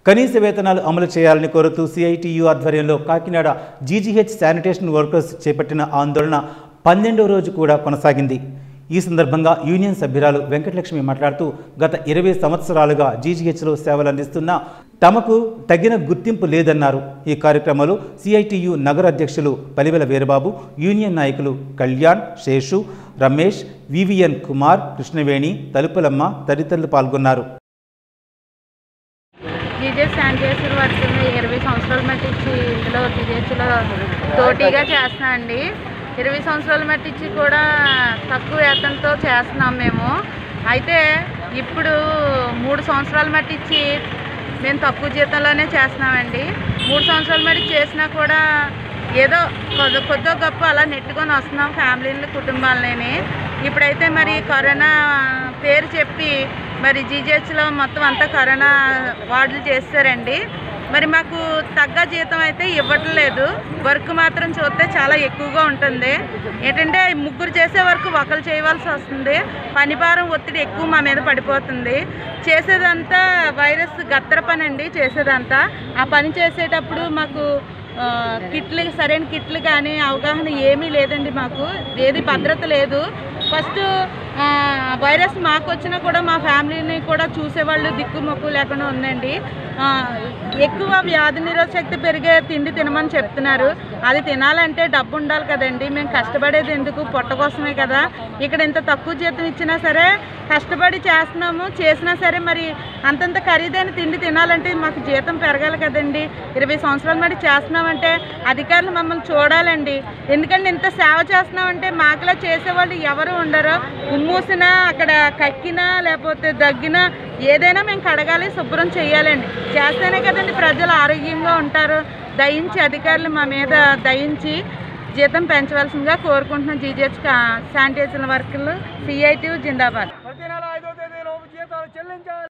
కనీస వేతనాలు అమలు చేయాలని కోరుతూ సిఐటియు ఆధ్వర్యంలో కాకినాడ జీజీహెచ్ శానిటేషన్ వర్కర్స్ చేపట్టిన ఆందోళన పన్నెండో రోజు కూడా కొనసాగింది ఈ సందర్భంగా యూనియన్ సభ్యురాలు వెంకటలక్ష్మి మాట్లాడుతూ గత ఇరవై సంవత్సరాలుగా జీజీహెచ్లో సేవలు అందిస్తున్న తమకు తగిన గుర్తింపు లేదన్నారు ఈ కార్యక్రమంలో సిఐటియు నగర అధ్యక్షులు పలివెల వీరబాబు యూనియన్ నాయకులు కళ్యాణ్ శేషు రమేష్ వివిఎన్ కుమార్ కృష్ణవేణి తలుపులమ్మ తదితరులు పాల్గొన్నారు టీజెస్ శానిటైజర్ వర్క్ ఇరవై సంవత్సరాల మట్టి ఇచ్చి ఇందులో టీజెస్లో తోటీగా చేస్తున్నా అండి ఇరవై సంవత్సరాల మట్టి ఇచ్చి కూడా తక్కువ వేతనంతో చేస్తున్నాం మేము అయితే ఇప్పుడు మూడు సంవత్సరాల మట్టి ఇచ్చి మేము తక్కువ జీతంలోనే చేస్తున్నామండి మూడు సంవత్సరాల మట్టి చేసినా కూడా ఏదో కొద్ది కొద్దో గొప్ప అలా నెట్టుకొని వస్తున్నాం ఫ్యామిలీని కుటుంబాలని ఇప్పుడైతే మరి కరోనా పేరు చెప్పి మరి జీజెచ్లో మొత్తం అంతా కరోనా వార్డులు చేస్తారండి మరి మాకు తగ్గ జీతం అయితే ఇవ్వట్లేదు వర్క్ మాత్రం చూస్తే చాలా ఎక్కువగా ఉంటుంది ఏంటంటే ముగ్గురు చేసే వర్క్ ఒకరు చేయవలసి వస్తుంది పనిభారం ఒత్తిడి ఎక్కువ మా మీద పడిపోతుంది చేసేదంతా వైరస్ గత్తర పని అండి చేసేదంతా ఆ పని చేసేటప్పుడు మాకు ఆ, కిట్లు సరైన కిట్లు కానీ అవగాహన ఏమీ లేదండి మాకు ఏది భద్రత లేదు ఫస్ట్ ఆ, వైరస్ మాకు వచ్చినా కూడా మా ఫ్యామిలీని కూడా చూసేవాళ్ళు దిక్కుమొక్కు లేకుండా ఉందండి ఆ, ఎక్కువ వ్యాధి నిరోధక శక్తి పెరిగే తిండి తినమని చెప్తున్నారు అది తినాలంటే డబ్బు ఉండాలి కదండి మేము కష్టపడేది ఎందుకు పొట్ట కోసమే కదా ఇక్కడ ఇంత తక్కువ జీతం ఇచ్చినా సరే కష్టపడి చేస్తున్నాము చేసినా సరే మరి అంతంత ఖరీదైన తిండి తినాలంటే మాకు జీతం పెరగాలి కదండి ఇరవై సంవత్సరాల మరి చేస్తున్నామంటే అధికారులు మమ్మల్ని చూడాలండి ఎందుకంటే ఇంత సేవ చేస్తున్నామంటే మాకులా చేసేవాళ్ళు ఎవరు ఉండరు ఉమ్మూసినా అక్కడ కక్కినా లేకపోతే దగ్గినా ఏదైనా మేము కడగాలి శుభ్రం చేయాలండి చేస్తేనే కదండి ప్రజలు ఆరోగ్యంగా ఉంటారు దయించి అధికారులు మా మీద దయించి జీతం పెంచవలసిందిగా కోరుకుంటున్నాం జీజీహెచ్ శానిటైజర్ వర్కులు సిఐటి జిందాబాద్ ప్రతి నెల ఐదో తేదీ లోపు జీతాలు చెల్లించాలి